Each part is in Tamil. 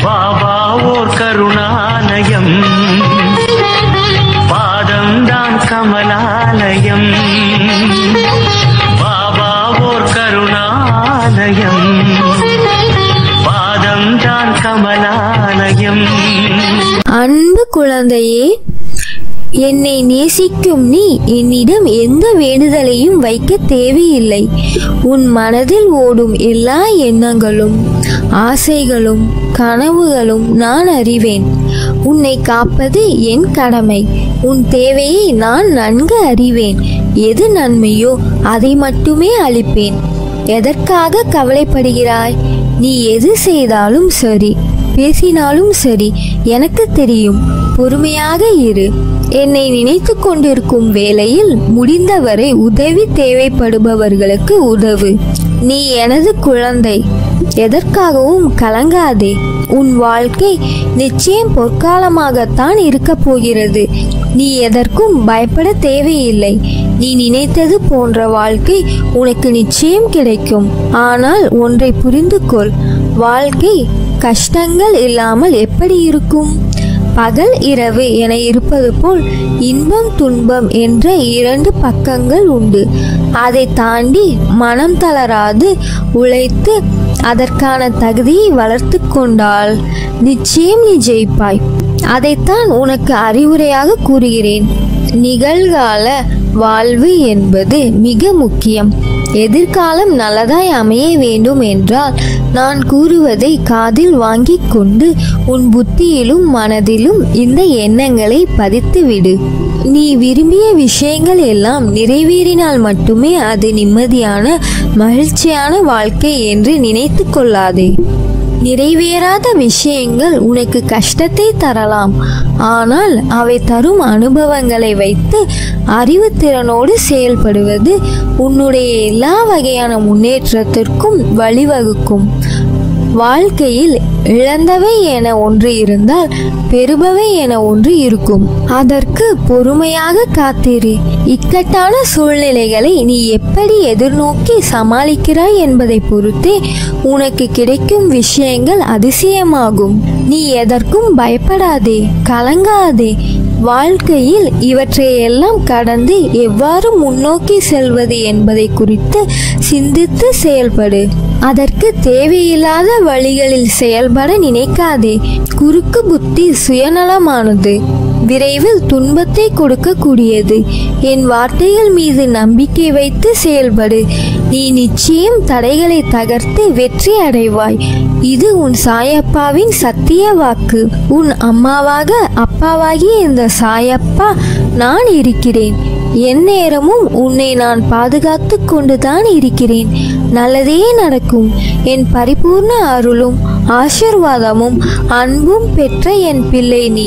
பாபா ஓர் கருணாலயம் பாதம்தான் கமலாலயம் பாபா ஓர் கருணாலயம் பாதம்தான் கமலாலயம் அன்பு குழந்தையே என்னை நேசிக்கும் நீ என்னிடம் எந்த வேண்டுதலையும் வைக்க தேவையில்லை உன் மனதில் ஓடும் எல்லா எண்ணங்களும் ஆசைகளும் கனவுகளும் நான் அறிவேன் உன்னை காப்பது என் கடமை உன் தேவையை நான் நன்கு அறிவேன் எது நன்மையோ அதை மட்டுமே அளிப்பேன் எதற்காக கவலைப்படுகிறாய் நீ எது செய்தாலும் சரி பேசினாலும் சரி எனக்கு தெரியும் பொறுமையாக இரு என்னை நினைத்து கொண்டிருக்கும் வேளையில் முடிந்தவரை உதவி தேவைப்படுபவர்களுக்கு உதவு நீ எனது குழந்தை எதற்காகவும் கலங்காதே உன் வாழ்க்கை நிச்சயம் பொற்காலமாகத்தான் இருக்கப் போகிறது நீ எதற்கும் பயப்பட தேவையில்லை நீ நினைத்தது போன்ற வாழ்க்கை உனக்கு நிச்சயம் கிடைக்கும் ஆனால் ஒன்றை புரிந்து கொள் வாழ்க்கை கஷ்டங்கள் இல்லாமல் எப்படி இருக்கும் பகல் இரவு என இருப்பது போல் இன்பம் துன்பம் என்ற இரண்டு பக்கங்கள் உண்டு அதை தாண்டி மனம் தளராது உழைத்து அதற்கான தகுதியை வளர்த்து கொண்டால் நிச்சயம் நீ ஜெயிப்பாய் அதைத்தான் உனக்கு அறிவுரையாக கூறுகிறேன் நிகழ்கால வாழ்வு என்பது மிக முக்கியம் எதிர்காலம் நல்லதாய் அமைய வேண்டும் என்றால் நான் கூறுவதை காதில் வாங்கிக் கொண்டு உன் புத்தியிலும் மனதிலும் இந்த எண்ணங்களை பதித்து விடு நீ விரும்பிய விஷயங்கள் எல்லாம் நிறைவேறினால் மட்டுமே அது நிம்மதியான மகிழ்ச்சியான வாழ்க்கை என்று நினைத்து கொள்ளாதே நிறைவேறாத விஷயங்கள் உனக்கு கஷ்டத்தை தரலாம் ஆனால் அவை தரும் அனுபவங்களை வைத்து அறிவுத்திறனோடு செயல்படுவது உன்னுடைய எல்லா வகையான முன்னேற்றத்திற்கும் வழிவகுக்கும் வாழ்க்கையில் இழந்தவை என ஒன்று இருந்தால் பெறுபவை என ஒன்று இருக்கும் அதற்கு பொறுமையாக காத்திரு இக்கட்டான சூழ்நிலைகளை நீ எப்படி எதிர்நோக்கி சமாளிக்கிறாய் என்பதை பொறுத்தே உனக்கு கிடைக்கும் விஷயங்கள் அதிசயமாகும் நீ எதற்கும் பயப்படாதே கலங்காதே வாழ்க்கையில் இவற்றையெல்லாம் கடந்து எவ்வாறு முன்னோக்கி செல்வது என்பதை குறித்து சிந்தித்து செயல்படு அதற்கு தேவையில்லாத வழிகளில் செயல்பட நினைக்காதே குறுக்கு புத்தி சுயநலமானது விரைவில் துன்பத்தை கொடுக்கக்கூடியது என் வார்த்தைகள் மீது நம்பிக்கை வைத்து செயல்படு நீ நிச்சயம் தடைகளை தகர்த்து வெற்றி அடைவாய் இது உன் சாயப்பாவின் சத்திய வாக்கு உன் அம்மாவாக அப்பாவாகிய இந்த சாயப்பா நான் இருக்கிறேன் எந்நேரமும் உன்னை நான் பாதுகாத்து கொண்டுதான் இருக்கிறேன் நல்லதே நடக்கும் என் பரிபூர்ண அருளும் ஆசிர்வாதமும் அன்பும் பெற்ற என் பிள்ளை நீ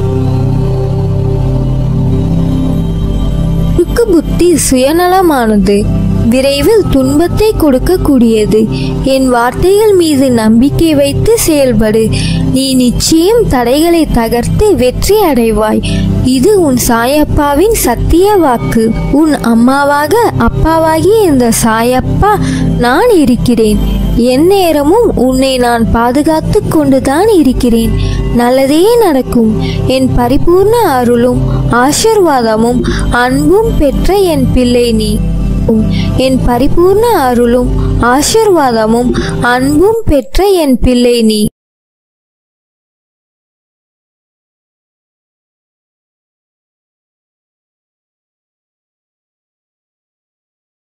குறுக்கு புத்தி சுயநலமானது விரைவில் துன்பத்தை கொடுக்கக்கூடியது என் வார்த்தைகள் மீது நம்பிக்கை வைத்து செயல்படு நீ நிச்சயம் தடைகளை தகர்த்து வெற்றி அடைவாய் இது உன் சாயப்பாவின் சத்திய வாக்கு உன் அம்மாவாக அப்பாவாகிய இந்த சாயப்பா நான் இருக்கிறேன் எந்நேரமும் உன்னை நான் பாதுகாத்து கொண்டுதான் இருக்கிறேன் நல்லதே நடக்கும் என் பரிபூர்ண அருளும் ஆசிர்வாதமும் அன்பும் பெற்ற என் பிள்ளை நீ என் பரிபூர்ண அருளும் ஆசிர்வாதமும் அன்பும் பெற்ற என் பிள்ளை நீ